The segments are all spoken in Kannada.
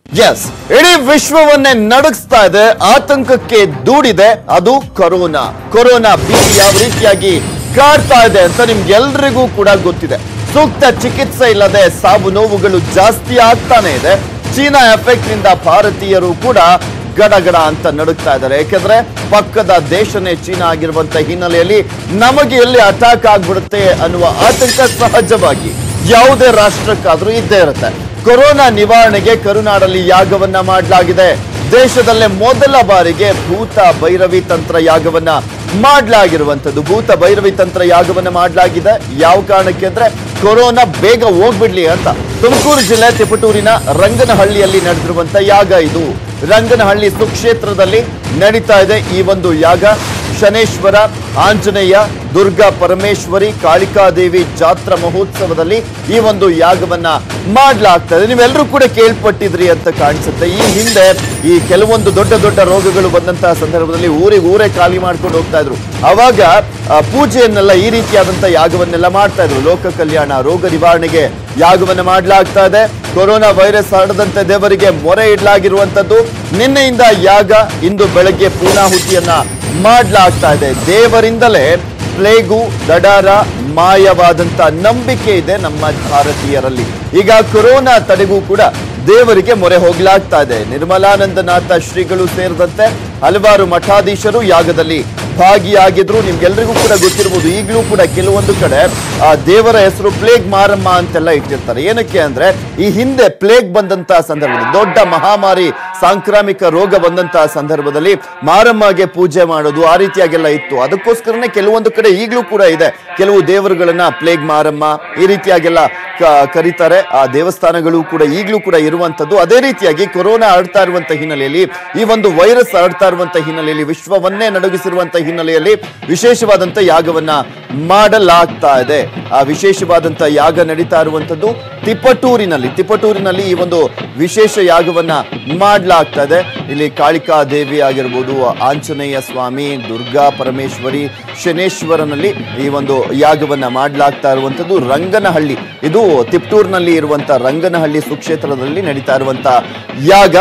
ಎಸ್ ಇಡೀ ವಿಶ್ವವನ್ನೇ ನಡುಗಿಸ್ತಾ ಇದೆ ಆತಂಕಕ್ಕೆ ದೂಡಿದೆ ಅದು ಕೊರೋನಾ ಕೊರೋನಾ ಭೀತಿ ಯಾವ ರೀತಿಯಾಗಿ ಕಾಡ್ತಾ ಇದೆ ಅಂತ ನಿಮ್ಗೆಲ್ರಿಗೂ ಕೂಡ ಗೊತ್ತಿದೆ ಸೂಕ್ತ ಚಿಕಿತ್ಸೆ ಇಲ್ಲದೆ ಸಾವು ನೋವುಗಳು ಜಾಸ್ತಿ ಆಗ್ತಾನೆ ಇದೆ ಚೀನಾ ಎಫೆಕ್ಟ್ ನಿಂದ ಭಾರತೀಯರು ಕೂಡ ಗಡಗಡ ಅಂತ ನಡುಗ್ತಾ ಇದ್ದಾರೆ ಯಾಕೆಂದ್ರೆ ಪಕ್ಕದ ದೇಶನೇ ಚೀನಾ ಆಗಿರುವಂತ ಹಿನ್ನೆಲೆಯಲ್ಲಿ ನಮಗೆ ಎಲ್ಲಿ ಅಟ್ಯಾಕ್ ಆಗ್ಬಿಡುತ್ತೆ ಅನ್ನುವ ಆತಂಕ ಸಹಜವಾಗಿ ಯಾವುದೇ ರಾಷ್ಟ್ರಕ್ಕಾದ್ರೂ ಇದ್ದೇ ಇರುತ್ತೆ ಕೊರೋನಾ ನಿವಾರಣೆಗೆ ಕರುನಾಡಲ್ಲಿ ಯಾಗವನ್ನ ಮಾಡಲಾಗಿದೆ ದೇಶದಲ್ಲೇ ಮೊದಲ ಬಾರಿಗೆ ಭೂತ ಭೈರವಿ ತಂತ್ರ ಯಾಗವನ್ನ ಮಾಡಲಾಗಿರುವಂತದ್ದು ಭೂತ ಭೈರವಿ ತಂತ್ರ ಯಾಗವನ್ನ ಮಾಡಲಾಗಿದೆ ಯಾವ ಕಾರಣಕ್ಕೆ ಅಂದ್ರೆ ಕೊರೋನಾ ಬೇಗ ಹೋಗ್ಬಿಡ್ಲಿ ಅಂತ ತುಮಕೂರು ಜಿಲ್ಲೆ ತಿಪಟೂರಿನ ರಂಗನಹಳ್ಳಿಯಲ್ಲಿ ನಡೆದಿರುವಂತ ಯಾಗ ಇದು ರಂಗನಹಳ್ಳಿ ಸುಕ್ಷೇತ್ರದಲ್ಲಿ ನಡೀತಾ ಇದೆ ಈ ಒಂದು ಯಾಗ ಶನೇಶ್ವರ ಆಂಜನೇಯ ದುರ್ಗಾ ಪರಮೇಶ್ವರಿ ಕಾಳಿಕಾದೇವಿ ಜಾತ್ರಾ ಮಹೋತ್ಸವದಲ್ಲಿ ಈ ಒಂದು ಯಾಗವನ್ನ ಮಾಡ್ಲಾಗ್ತಾ ಇದೆ ನೀವೆಲ್ಲರೂ ಕೂಡ ಕೇಳ್ಪಟ್ಟಿದ್ರಿ ಅಂತ ಕಾಣಿಸುತ್ತೆ ಈ ಹಿಂದೆ ಈ ಕೆಲವೊಂದು ದೊಡ್ಡ ದೊಡ್ಡ ರೋಗಗಳು ಬಂದಂತಹ ಸಂದರ್ಭದಲ್ಲಿ ಊರಿಗೆ ಊರೇ ಖಾಲಿ ಮಾಡ್ಕೊಂಡು ಹೋಗ್ತಾ ಇದ್ರು ಅವಾಗ ಆ, ಪೂಜೆಯನ್ನೆಲ್ಲ ಈ ರೀತಿಯಾದಂತ ಯಾಗವನ್ನೆಲ್ಲ ಮಾಡ್ತಾ ಇದ್ರು ಲೋಕ ಕಲ್ಯಾಣ ರೋಗ ನಿವಾರಣೆಗೆ ಯಾಗವನ್ನ ಮಾಡ್ಲಾಗ್ತಾ ಇದೆ ಕೊರೋನಾ ವೈರಸ್ ಹರಡದಂತೆ ದೇವರಿಗೆ ಮೊರೆ ಇಡಲಾಗಿರುವಂತದ್ದು ನಿನ್ನೆಯಿಂದ ಯಾಗ ಇಂದು ಬೆಳಗ್ಗೆ ಪೂರ್ಣಾಹುತಿಯನ್ನ ಮಾಡ್ಲಾಗ್ತಾ ಇದೆ ದೇವರಿಂದಲೇ ಪ್ಲೇಗು ದಡಾರ ಮಾಯವಾದಂತ ನಂಬಿಕೆ ಇದೆ ನಮ್ಮ ಭಾರತೀಯರಲ್ಲಿ ಈಗ ಕೊರೋನಾ ತಡೆಗೂ ಕೂಡ ದೇವರಿಗೆ ಮೊರೆ ಹೋಗ್ಲಾಗ್ತಾ ಇದೆ ನಿರ್ಮಲಾನಂದನಾಥ ಶ್ರೀಗಳು ಸೇರಿದಂತೆ ಹಲವಾರು ಮಠಾಧೀಶರು ಯಾಗದಲ್ಲಿ ಭಾಗಿಯಾಗಿದ್ರು ನಿಮ್ಗೆಲ್ರಿಗೂ ಕೂಡ ಗೊತ್ತಿರ್ಬೋದು ಈಗಲೂ ಕೂಡ ಕೆಲವೊಂದು ಕಡೆ ಆ ದೇವರ ಹೆಸರು ಪ್ಲೇಗ್ ಮಾರಮ್ಮ ಅಂತೆಲ್ಲ ಇಟ್ಟಿರ್ತಾರೆ ಏನಕ್ಕೆ ಅಂದ್ರೆ ಈ ಹಿಂದೆ ಪ್ಲೇಗ್ ಬಂದಂತಹ ಸಂದರ್ಭದಲ್ಲಿ ದೊಡ್ಡ ಮಹಾಮಾರಿ ಸಾಂಕ್ರಾಮಿಕ ರೋಗ ಬಂದಂತಹ ಸಂದರ್ಭದಲ್ಲಿ ಮಾರಮ್ಮಗೆ ಪೂಜೆ ಮಾಡೋದು ಆ ರೀತಿಯಾಗೆಲ್ಲ ಇತ್ತು ಅದಕ್ಕೋಸ್ಕರನೇ ಕೆಲವೊಂದು ಕಡೆ ಈಗಲೂ ಕೂಡ ಇದೆ ಕೆಲವು ದೇವರುಗಳನ್ನ ಪ್ಲೇಗ್ ಮಾರಮ್ಮ ಈ ರೀತಿಯಾಗೆಲ್ಲ ಕ- ಕರೀತಾರೆ ಆ ದೇವಸ್ಥಾನಗಳು ಕೂಡ ಈಗಲೂ ಕೂಡ ಇರುವಂತದ್ದು ಅದೇ ರೀತಿಯಾಗಿ ಕೊರೋನಾ ಹರಡ್ತಾ ಇರುವಂತ ಹಿನ್ನೆಲೆಯಲ್ಲಿ ಈ ಒಂದು ವೈರಸ್ ಹರಡ್ತಾ ಇರುವಂತ ಹಿನ್ನೆಲೆಯಲ್ಲಿ ವಿಶ್ವವನ್ನೇ ನಡುಗಿಸಿರುವಂತ ಹಿನ್ನೆಲೆಯಲ್ಲಿ ವಿಶೇಷವಾದಂತ ಯಾಗವನ್ನ ಮಾಡಲಾಗ್ತಾ ಇದೆ ಆ ವಿಶೇಷವಾದಂತ ಯಾಗ ನಡೀತಾ ಇರುವಂತದ್ದು ತಿಪಟೂರಿನಲ್ಲಿ ತಿಪಟೂರಿನಲ್ಲಿ ಈ ಒಂದು ವಿಶೇಷ ಯಾಗವನ್ನ ಮಾಡ್ಲಾಗ್ತಾ ಇದೆ ಇಲ್ಲಿ ಕಾಳಿಕಾ ದೇವಿ ಆಗಿರ್ಬೋದು ಆಂಜನೇಯ ಸ್ವಾಮಿ ದುರ್ಗಾ ಪರಮೇಶ್ವರಿ ಶನೇಶ್ವರನಲ್ಲಿ ಈ ಒಂದು ಯಾಗವನ್ನ ಮಾಡ್ಲಾಗ್ತಾ ಇರುವಂತದ್ದು ರಂಗನಹಳ್ಳಿ ಇದು ತಿಪ್ಟೂರ್ನಲ್ಲಿ ಇರುವಂತ ರಂಗನಹಳ್ಳಿ ಸುಕ್ಷೇತ್ರದಲ್ಲಿ ನಡೀತಾ ಇರುವಂತ ಯಾಗ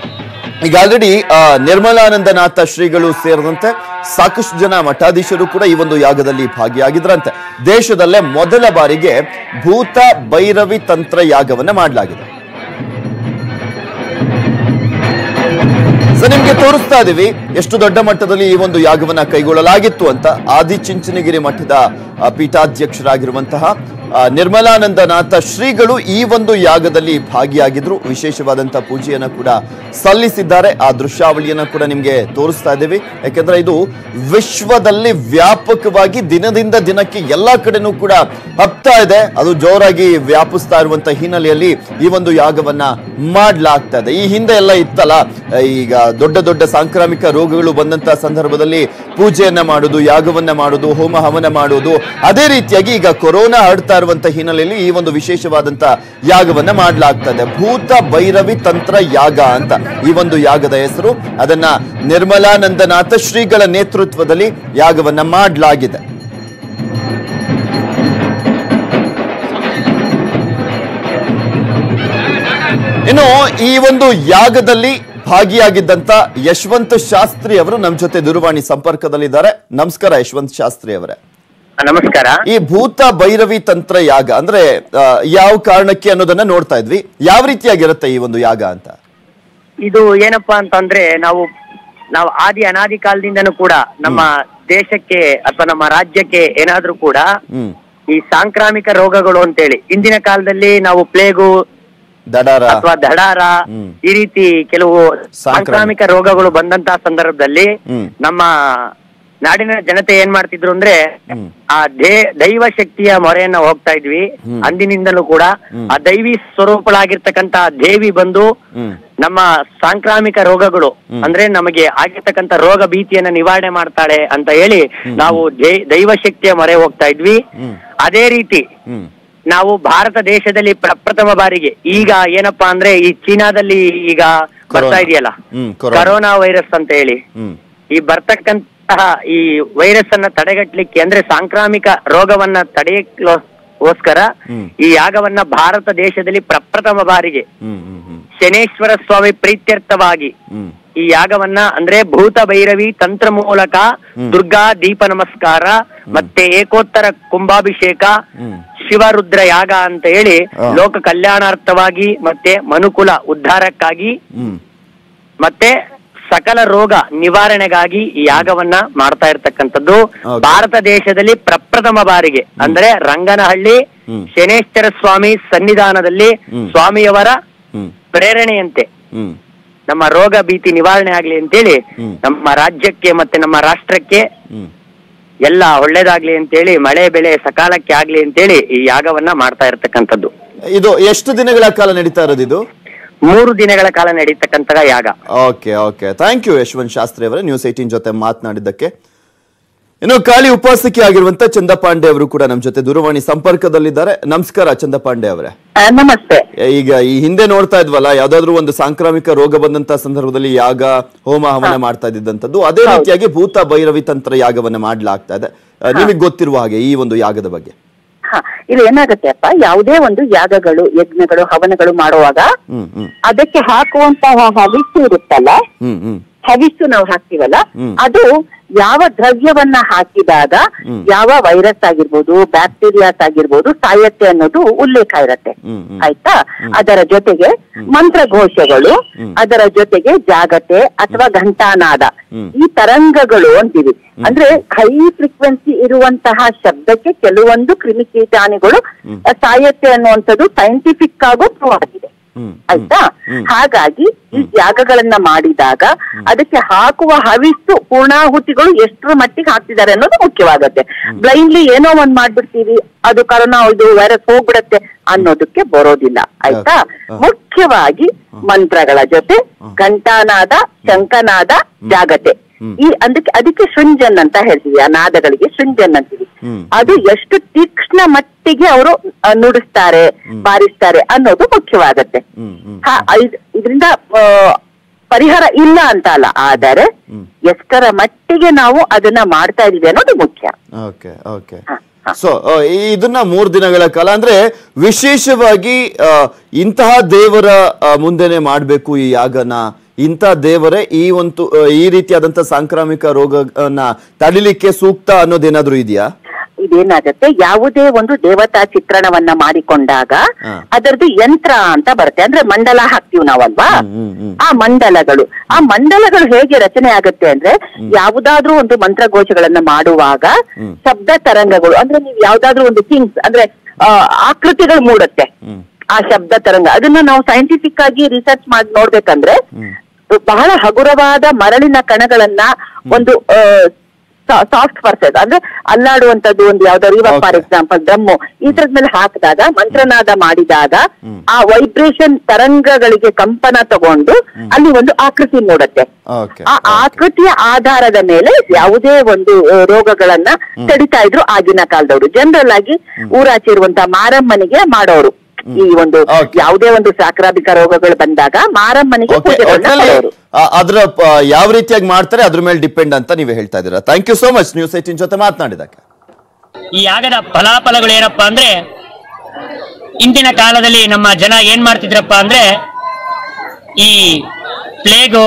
ಈಗ ಆಲ್ರೆಡಿ ನಿರ್ಮಲಾನಂದನಾಥ ಶ್ರೀಗಳು ಸೇರಿದಂತೆ ಸಾಕಷ್ಟು ಜನ ಮಠಾಧೀಶರು ಕೂಡ ಈ ಒಂದು ಯಾಗದಲ್ಲಿ ಭಾಗಿಯಾಗಿದ್ರಂತೆ ದೇಶದಲ್ಲೇ ಮೊದಲ ಬಾರಿಗೆ ಭೂತ ಭೈರವಿ ತಂತ್ರ ಯಾಗವನ್ನ ಮಾಡಲಾಗಿದೆ ಸೊ ನಿಮ್ಗೆ ತೋರಿಸ್ತಾ ಇದೀವಿ ಎಷ್ಟು ದೊಡ್ಡ ಮಟ್ಟದಲ್ಲಿ ಈ ಒಂದು ಯಾಗವನ್ನ ಕೈಗೊಳ್ಳಲಾಗಿತ್ತು ಅಂತ ಆದಿಚುಂಚನಗಿರಿ ಮಠದ ಆ, ಪೀಠಾಧ್ಯಕ್ಷರಾಗಿರುವಂತಹ ಆ, ನಿರ್ಮಲಾನಂದನಾಥ ಶ್ರೀಗಳು ಈ ಒಂದು ಯಾಗದಲ್ಲಿ ಭಾಗಿಯಾಗಿದ್ರು ವಿಶೇಷವಾದಂತಹ ಪೂಜೆಯನ್ನ ಕೂಡ ಸಲ್ಲಿಸಿದ್ದಾರೆ ಆ ದೃಶ್ಯಾವಳಿಯನ್ನ ಕೂಡ ನಿಮ್ಗೆ ತೋರಿಸ್ತಾ ಇದ್ದೀವಿ ಯಾಕೆಂದ್ರೆ ಇದು ವಿಶ್ವದಲ್ಲಿ ವ್ಯಾಪಕವಾಗಿ ದಿನದಿಂದ ದಿನಕ್ಕೆ ಎಲ್ಲಾ ಕಡೆನೂ ಕೂಡ ಹಬ್ತಾ ಇದೆ ಅದು ಜೋರಾಗಿ ವ್ಯಾಪಿಸ್ತಾ ಇರುವಂತ ಹಿನ್ನೆಲೆಯಲ್ಲಿ ಈ ಒಂದು ಯಾಗವನ್ನ ಮಾಡ್ಲಾಗ್ತಾ ಇದೆ ಈ ಹಿಂದೆ ಎಲ್ಲ ಇತ್ತಲ್ಲ ಈಗ ದೊಡ್ಡ ದೊಡ್ಡ ಸಾಂಕ್ರಾಮಿಕ ರೋಗಗಳು ಬಂದಂತ ಸಂದರ್ಭದಲ್ಲಿ ಪೂಜೆಯನ್ನ ಮಾಡೋದು ಯಾಗವನ್ನ ಮಾಡೋದು ಹೋಮ ಹವನ ಮಾಡೋದು ಅದೇ ರೀತಿಯಾಗಿ ಈಗ ಕೊರೋನಾ ಹರಡ್ತಾ ಇರುವಂತ ಹಿನ್ನೆಲೆಯಲ್ಲಿ ಈ ಒಂದು ವಿಶೇಷವಾದಂತ ಯಾಗವನ್ನ ಮಾಡ್ಲಾಗ್ತದೆ ಭೂತ ಭೈರವಿ ತಂತ್ರ ಯಾಗ ಅಂತ ಈ ಒಂದು ಯಾಗದ ಹೆಸರು ಅದನ್ನ ನಿರ್ಮಲಾನಂದನಾಥ ಶ್ರೀಗಳ ನೇತೃತ್ವದಲ್ಲಿ ಯಾಗವನ್ನ ಮಾಡಲಾಗಿದೆ ಇನ್ನು ಈ ಒಂದು ಯಾಗದಲ್ಲಿ ಭಾಗಿಯಾಗಿದ್ದಂತ ಯಶವಂತ ಶಾಸ್ತ್ರಿ ಅವರು ನಮ್ಮ ಜೊತೆ ದೂರವಾಣಿ ಸಂಪರ್ಕದಲ್ಲಿದ್ದಾರೆ ನಮಸ್ಕಾರ ಯಶವಂತ್ ಶಾಸ್ತ್ರಿ ಅವರೇ ನಮಸ್ಕಾರ ಈ ಭೂತ ಭೈರವಿ ತಂತ್ರ ಯಾಗ ಅಂದ್ರೆ ಆ, ಯಾವ ಕಾರಣಕ್ಕೆ ಅನ್ನೋದನ್ನ ನೋಡ್ತಾ ಇದ್ವಿ ಯಾವ ರೀತಿಯಾಗಿರುತ್ತೆ ಈ ಒಂದು ಯಾಗ ಅಂತ ಇದು ಏನಪ್ಪಾ ಅಂತಂದ್ರೆ ನಾವು ನಾವು ಆದಿ ಅನಾದಿ ಕಾಲದಿಂದನೂ ಕೂಡ ನಮ್ಮ ದೇಶಕ್ಕೆ ಅಥವಾ ನಮ್ಮ ರಾಜ್ಯಕ್ಕೆ ಏನಾದ್ರೂ ಕೂಡ ಹ್ಮ್ ಈ ಸಾಂಕ್ರಾಮಿಕ ರೋಗಗಳು ಅಂತೇಳಿ ಇಂದಿನ ಕಾಲದಲ್ಲಿ ನಾವು ಪ್ಲೇಗು ದಡಾರ ಅಥವಾ ದಡಾರ ಹ್ಮ್. ಈ ರೀತಿ ಕೆಲವು ಸಾಂಕ್ರಾಮಿಕ. ಸಾಂಕ್ರಾಮಿಕ ರೋಗಗಳು ಬಂದಂತಹ ಸಂದರ್ಭದಲ್ಲಿ ಹ್ಮ್. ನಮ್ಮ ನಾಡಿನ ಜನತೆ ಏನ್ ಮಾಡ್ತಿದ್ರು ಅಂದ್ರೆ ಹ್ಮ್. ಆ ದೇ ದೈವ ಶಕ್ತಿಯ ಮೊರೆಯನ್ನ ಹೋಗ್ತಾ ಇದ್ವಿ ಹ್ಮ್. ಅಂದಿನಿಂದಲೂ ಕೂಡ ಹ್ಮ್. ಆ ದೈವಿ ಸ್ವರೂಪಳಾಗಿರ್ತಕ್ಕಂತ ದೇವಿ ಬಂದು ಹ್ಮ್ ನಮ್ಮ ಸಾಂಕ್ರಾಮಿಕ ರೋಗಗಳು ಹ್ಮ್. ಅಂದ್ರೆ ನಮಗೆ ಆಗಿರ್ತಕ್ಕಂಥ ರೋಗ ಭೀತಿಯನ್ನ ನಿವಾರಣೆ ಮಾಡ್ತಾಳೆ ಅಂತ ಹೇಳಿ ನಾವು ದೈ- ದೈವ ಶಕ್ತಿಯ ಮೊರೆ ಹೋಗ್ತಾ ಇದ್ವಿ ಹ್ಮ್ ಅದೇ ರೀತಿ ಹ್ಮ್ ನಾವು ಭಾರತ ದೇಶದಲ್ಲಿ ಪ್ರಪ್ರಥಮ ಬಾರಿಗೆ ಈಗ ಏನಪ್ಪಾ ಅಂದ್ರೆ ಈ ಚೀನಾದಲ್ಲಿ ಈಗ ಬರ್ತಾ ಕೊರೋನಾ. ಇದೆಯಲ್ಲ ಹ್ಮ್, ಕೊರೋನಾ. ಕರೋನಾ ವೈರಸ್ ಅಂತ ಹೇಳಿ ಹ್ಮ್ ಈ ಬರ್ತಕ್ಕಂತಹ ಈ ವೈರಸ್ ಅನ್ನ ತಡೆಗಟ್ಟಲಿಕ್ಕೆ ಅಂದ್ರೆ ಸಾಂಕ್ರಾಮಿಕ ರೋಗವನ್ನ ತಡೆಯಕ್ಕೋಸ್ಕರ ಹ್ಮ್. ಈ ಯಾಗವನ್ನ ಭಾರತ ದೇಶದಲ್ಲಿ ಪ್ರಪ್ರಥಮ ಬಾರಿಗೆ ಹ್ಮ್ ಹ್ಮ್ ಹ್ಮ್ ಶನೇಶ್ವರ ಸ್ವಾಮಿ ಪ್ರೀತ್ಯರ್ಥವಾಗಿ ಹ್ಮ್ ಈ ಯಾಗವನ್ನ ಅಂದ್ರೆ ಭೂತ ಭೈರವಿ ತಂತ್ರ ಮೂಲಕ ದುರ್ಗಾ ದೀಪ ನಮಸ್ಕಾರ ಮತ್ತೆ ಏಕೋತ್ತರ ಕುಂಭಾಭಿಷೇಕ ಹ್ಮ್ ಶಿವರುದ್ರ ಯಾಗ ಅಂತ ಹೇಳಿ ಹಾ. ಲೋಕ ಕಲ್ಯಾಣಾರ್ಥವಾಗಿ ಮತ್ತೆ ಮನುಕುಲ ಉದ್ಧಾರಕ್ಕಾಗಿ ಹ್ಮ್ ಮತ್ತೆ ಸಕಲ ರೋಗ ನಿವಾರಣೆಗಾಗಿ ಈ ಯಾಗವನ್ನ ಮಾಡ್ತಾ ಇರ್ತಕ್ಕಂಥದ್ದು Okay. ಭಾರತ ದೇಶದಲ್ಲಿ ಪ್ರಪ್ರಥಮ ಬಾರಿಗೆ ಅಂದ್ರೆ ರಂಗನಹಳ್ಳಿ ಹ್ಮ್. ಶನೇಶ್ವರ ಸ್ವಾಮಿ ಸನ್ನಿಧಾನದಲ್ಲಿ ಹ್ಮ್. ಸ್ವಾಮಿಯವರ ಹ್ಮ್ ಪ್ರೇರಣೆಯಂತೆ ಹ್ಮ್ ನಮ್ಮ ರೋಗ ಭೀತಿ ನಿವಾರಣೆ ಆಗ್ಲಿ ಅಂತೇಳಿ ಹ್ಮ್. ನಮ್ಮ ರಾಜ್ಯಕ್ಕೆ ಮತ್ತೆ ನಮ್ಮ ರಾಷ್ಟ್ರಕ್ಕೆ ಹ್ಮ್ ಎಲ್ಲ ಒಳ್ಳೇದಾಗ್ಲಿ ಅಂತೇಳಿ ಮಳೆ ಬೆಳೆ ಸಕಾಲಕ್ಕೆ ಆಗ್ಲಿ ಅಂತೇಳಿ ಈ ಯಾಗವನ್ನ ಮಾಡ್ತಾ ಇರ್ತಕ್ಕಂಥದ್ದು ಇದು ಎಷ್ಟು ದಿನಗಳ ಕಾಲ ನಡೀತಾ ಇರೋದು ಇದು ಮೂರು ದಿನಗಳ ಕಾಲ ನಡೀತಕ್ಕಂತಹ ಯಾಗ okay okay thank you Yashwant Shastri ಅವರೇ ನ್ಯೂಸ್ ಏಟೀನ್ ಜೊತೆ ಮಾತನಾಡಿದ್ದಕ್ಕೆ ಇನ್ನು ಖಾಲಿ ಉಪವಾಸಕಿ ಆಗಿರುವಂತ ಚಂದಪಾಂಡೆ ಅವರು ಕೂಡ ನಮ್ಮ ಜೊತೆ ದೂರವಾಣಿ ಸಂಪರ್ಕದಲ್ಲಿದ್ದಾರೆ ನಮಸ್ಕಾರ ಚಂದಪಾಂಡೆ ಅವರೇ ಆ, ನಮಸ್ತೆ ಈಗ ಈ ಹಿಂದೆ ನೋಡ್ತಾ ಇದ್ವಲ್ಲ ಯಾವ್ದಾದ್ರು ಒಂದು ಸಾಂಕ್ರಾಮಿಕ ರೋಗ ಬಂದಂತ ಸಂದರ್ಭದಲ್ಲಿ ಯಾಗ ಹೋಮ ಹವನ ಮಾಡ್ತಾ ಇದ್ದಂತದ್ದು ಅದೇ ರೀತಿಯಾಗಿ ಭೂತ ಭೈರವಿ ತಂತ್ರ ಯಾಗವನ್ನ ಮಾಡ್ಲಾಗ್ತಾ ಇದೆ ನಿಮಗೆ ಗೊತ್ತಿರುವ ಹಾಗೆ ಈ ಒಂದು ಯಾಗದ ಬಗ್ಗೆ ಹ ಇಲ್ಲಿ ಏನಾಗುತ್ತೆ ಅಪ್ಪ ಯಾವುದೇ ಒಂದು ಯಾಗಗಳು ಯಜ್ಞಗಳು ಹವನಗಳು ಮಾಡುವಾಗ ಹ್ಮ್ ಹ್ಮ್ ಅದಕ್ಕೆ ಹಾಕುವಂತಹ ಹವಿಸ್ಸು ಇರುತ್ತಲ್ಲ ಹ್ಮ್ ಹ್ಮ್ ಹವಿಸ್ಸು ನಾವು ಹಾಕ್ತಿವಲ್ಲ ಹ್ಮ್. ಅದು ಯಾವ ದ್ರವ್ಯವನ್ನ ಹಾಕಿದಾಗ ಹ್ಮ್. ಯಾವ ವೈರಸ್ ಆಗಿರ್ಬೋದು ಬ್ಯಾಕ್ಟೀರಿಯಾಸ್ ಆಗಿರ್ಬೋದು ಸಾಯತ್ತೆ ಅನ್ನೋದು ಉಲ್ಲೇಖ ಇರತ್ತೆ ಹ್ಮ್, ಹ್ಮ್. ಆಯ್ತಾ ಅದರ ಜೊತೆಗೆ ಮಂತ್ರಘೋಷಗಳು ಅದರ ಜೊತೆಗೆ ಜಾಗತೆ ಅಥವಾ ಘಂಟಾನಾದ ಹ್ಮ್. ಈ ತರಂಗಗಳು ಅಂತೀವಿ ಅಂದ್ರೆ ಹೈ ಫ್ರೀಕ್ವೆನ್ಸಿ ಇರುವಂತಹ ಶಬ್ದಕ್ಕೆ ಕೆಲವೊಂದು ಕ್ರಿಮಿಕೀಟಾಣುಗಳು ಅಹ್, ಸಾಯತ್ತೆ ಅನ್ನುವಂಥದ್ದು ಸೈಂಟಿಫಿಕ್ ಆಗು ಪ್ರೂವ್ ಆಗಿದೆ ಹ್ಮ್ ಆಯ್ತಾ ಹ್ಮ್. ಹಾಗಾಗಿ ಈ ಯಾಗಗಳನ್ನ ಮಾಡಿದಾಗ ಅದಕ್ಕೆ ಹಾಕುವ ಹವಿಸ್ಸು ಪೂರ್ಣಾಹುತಿಗಳು ಎಷ್ಟರ ಮಟ್ಟಿಗೆ ಹಾಕ್ತಿದ್ದಾರೆ ಅನ್ನೋದು ಮುಖ್ಯವಾಗತ್ತೆ ಬ್ಲೈಂಡ್ಲಿ ಏನೋ ಒಂದ್ ಮಾಡ್ಬಿಡ್ತೀವಿ ಅದು ಕರೋನಾ ಇದು ವೈರಸ್ ಹೋಗ್ಬಿಡತ್ತೆ ಅನ್ನೋದಕ್ಕೆ ಬರೋದಿಲ್ಲ ಆಯ್ತಾ ಹ. ಮುಖ್ಯವಾಗಿ ಮಂತ್ರಗಳ ಜೊತೆ ಘಂಟಾನಾದ ಶಂಕನಾದ ಜಾಗತೆ ಹ್ಮ್. ಈ ಅದಕ್ಕೆ ಅದಕ್ಕೆ ಶೃಂಜನ್ ಅಂತ ಹೇಳ್ತೀವಿ ಆ ನಾದಗಳಿಗೆ ಶೃಂಜನ್ ಅಂತೀವಿ ಹ್ಮ್. ಅದು ಎಷ್ಟು ತೀಕ್ಷ್ಣ ಮಟ್ಟಿಗೆ ಅವರು ನುಡಿಸ್ತಾರೆ ಬಾರಿಸ್ತಾರೆ ಅನ್ನೋದು ಮುಖ್ಯವಾಗತ್ತೆ ಹ್ಮ್ ಹ್ಮ್ ಹಾ ಇದ್- ಇದ್ರಿಂದ ಆ, ಪರಿಹಾರ ಇಲ್ಲ ಅಂತ ಅಲ್ಲ ಆದರೆ ಹ್ಮ್. ಎಷ್ಟರ ಮಟ್ಟಿಗೆ ನಾವು ಅದನ್ನ ಮಾಡ್ತಾ ಇದೀವಿ ಅನ್ನೋದು ಮುಖ್ಯ ಓಕೆ ಓಕೆ ಹ, ಹ. ಸೊ ಇದನ್ನ ಮೂರ್ ದಿನಗಳ ಕಾಲ ಅಂದ್ರೆ ವಿಶೇಷವಾಗಿ ಆ, ಇಂತಹ ದೇವರ ಆ, ಮುಂದೆನೆ ಮಾಡ್ಬೇಕು ಈ ಯಾಗನ ಇಂಥ ದೇವರೇ ಈ ಒಂದು ಆ, ಈ ರೀತಿಯಾದಂತ ಸಾಂಕ್ರಾಮಿಕ ರೋಗನ ತಡಿಲಿಕ್ಕೆ ಸೂಕ್ತ ಅನ್ನೋದೇನಾದ್ರೂ ಇದೆಯಾ ಇದೇನಾಗತ್ತೆ ಯಾವುದೇ ಒಂದು ದೇವತಾ ಚಿತ್ರಣವನ್ನ ಮಾಡಿಕೊಂಡಾಗ ಹ. ಅದರದ್ದು ಯಂತ್ರ ಅಂತ ಬರುತ್ತೆ ಅಂದ್ರೆ ಮಂಡಲ ಹಾಕ್ತಿವಿ ನಾವಲ್ವಾ ಹ್ಮ್, ಹ್ಮ್, ಹ್ಮ್. ಆ ಮಂಡಲಗಳು ಆ ಮಂಡಲಗಳು ಹೇಗೆ ರಚನೆ ಆಗುತ್ತೆ ಅಂದ್ರೆ ಯಾವುದಾದ್ರೂ ಒಂದು ಮಂತ್ರಘೋಷಗಳನ್ನ ಮಾಡುವಾಗ ಹ್ಮ್. ಶಬ್ದ ತರಂಗಗಳು ಅಂದ್ರೆ ನೀವು ಯಾವ್ದಾದ್ರೂ ಒಂದು ಥಿಂಗ್ಸ್ ಅಂದ್ರೆ ಆ, ಆಕೃತಿಗಳು ಮೂಡುತ್ತೆ ಹ್ಮ್ ಆ ಶಬ್ದ ತರಂಗ ಅದನ್ನ ನಾವು ಸೈಂಟಿಫಿಕ್ ಆಗಿ ರಿಸರ್ಚ್ ಮಾಡಿ ನೋಡ್ಬೇಕಂದ್ರೆ ಬಹಳ ಹಗುರವಾದ ಮರಳಿನ ಕಣಗಳನ್ನ ಒಂದು ಸಾಫ್ಟ್ ಪರ್ಸೆಸ್ ಅಂದ್ರೆ ಅಲ್ಲಾಡುವಂತದ್ದು ಒಂದು ಯಾವ್ದಾದ್ರು ಇವಾಗ ಫಾರ್ Okay. ಎಕ್ಸಾಂಪಲ್ ಡ್ರಮ್ಮು ಈ ತರದ ಮೇಲೆ ಹಾಕಿದಾಗ ಮಂತ್ರನಾದ ಮಾಡಿದಾಗ ಆ ವೈಬ್ರೇಷನ್ ತರಂಗಗಳಿಗೆ ಕಂಪನ ತಗೊಂಡು ಅಲ್ಲಿ ಒಂದು ಆಕೃತಿ ಮೂಡುತ್ತೆ ಓಕೆ ಆ ಆಕೃತಿಯ ಆಧಾರದ ಮೇಲೆ ಯಾವುದೇ ಒಂದು ಆ, ರೋಗಗಳನ್ನ ತಡಿತಾ ಇದ್ರು ಆಗಿನ ಕಾಲದವರು ಜನರಲ್ ಆಗಿ ಊರಾಚೆ ಇರುವಂತಹ ಮಾರಮ್ಮನಿಗೆ ಮಾಡೋರು ಈ ಒಂದು Okay. ಯಾವುದೇ ಒಂದು ಸಾಂಕ್ರಾಮಿಕ ರೋಗಗಳು ಬಂದಾಗ ಮಾರಮ್ಮನಿಗೆ ಓಕೆ ಪೂಜೆಗಳನ್ನ ಮಾಡೋರು ಅದರ ಪ- ಯಾವ ರೀತಿಯಾಗಿ ಮಾಡ್ತಾರೆ ಅದ್ರ ಮೇಲೆ ಡಿಪೆಂಡ್ ಅಂತ ನೀವೇ ಹೇಳ್ತಾ ಇದ್ದೀರಾ thank you so much news eighteen ಜೊತೆ ಮಾತನಾಡಿದಕ್ಕೆ ಈ ಯಾಗದ ಫಲಾಫಲಗಳು ಏನಪ್ಪಾ ಅಂದ್ರೆ ಇಂದಿನ ಕಾಲದಲ್ಲಿ ನಮ್ಮ ಜನ ಏನ್ ಮಾಡ್ತಿದ್ರಪ್ಪ ಅಂದ್ರೆ ಈ ಪ್ಲೇಗು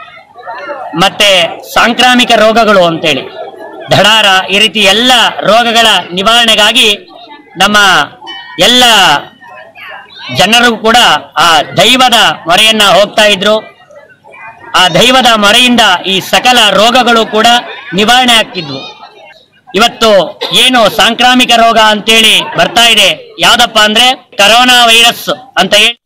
ಮತ್ತೆ ಸಾಂಕ್ರಾಮಿಕ ರೋಗಗಳು ಅಂತೇಳಿ ದಡಾರ ಈ ರೀತಿ ಎಲ್ಲ ರೋಗಗಳ ನಿವಾರಣೆಗಾಗಿ ನಮ್ಮ ಎಲ್ಲ ಜನರು ಕೂಡ ಆ ದೈವದ ಮೊರೆಯನ್ನ ಹೋಗ್ತಾ ಇದ್ರು ಆ ದೈವದ ಮೊರೆಯಿಂದ ಈ ಸಕಲ ರೋಗಗಳು ಕೂಡ ನಿವಾರಣೆ ಆಗ್ತಿದ್ವು ಇವತ್ತು ಏನು ಸಾಂಕ್ರಾಮಿಕ ರೋಗ ಅಂತೇಳಿ ಬರ್ತಾ ಇದೆ ಯಾವ್ದಪ್ಪ ಅಂದ್ರೆ ಕರೋನಾ ವೈರಸ್ ಅಂತ ಹೇಳಿ